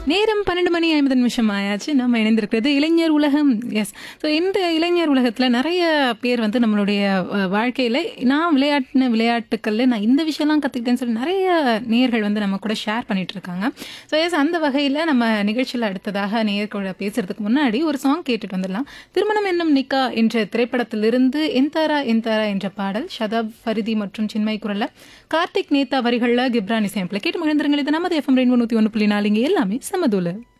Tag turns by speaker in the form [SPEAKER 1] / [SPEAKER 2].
[SPEAKER 1] நேரம் பன்னெண்டு மணி ஐம்பது நிமிஷம் ஆயாச்சு நம்ம இணைந்திருக்கிறது இளைஞர் உலகம் எஸ் ஸோ இந்த இளைஞர் உலகத்தில் நிறைய பேர் வந்து நம்மளுடைய அஹ், வாழ்க்கையில நான் விளையாட்டின விளையாட்டுக்கள்ல நான் இந்த விஷயம்லாம் கற்றுக்கிட்டேன்னு சொல்லி நிறைய நேர்கள் வந்து நம்ம கூட ஷேர் பண்ணிட்டு இருக்காங்க ஸோ எஸ் அந்த வகையில் நம்ம நிகழ்ச்சியில் அடுத்ததாக நேயர்களோட பேசுறதுக்கு முன்னாடி ஒரு சாங் கேட்டுட்டு வந்துடலாம் திருமணம் என்னும் நிக்கா என்ற திரைப்படத்திலிருந்து எந்தாரா எந்தாரா என்ற பாடல் ஷதாப் ஃபரிதி மற்றும் சின்மை குரல்ல கார்த்திக் நேதா வரிகளில் கிப்ரான் இசையமைப்பில் கேட்டு மகிழ்ந்துருங்கள் இது நமது எஃப்எம் ரெண்டு நூற்றி ஒன்று புள்ளி நாலு இங்கே எல்லாமே சமதூல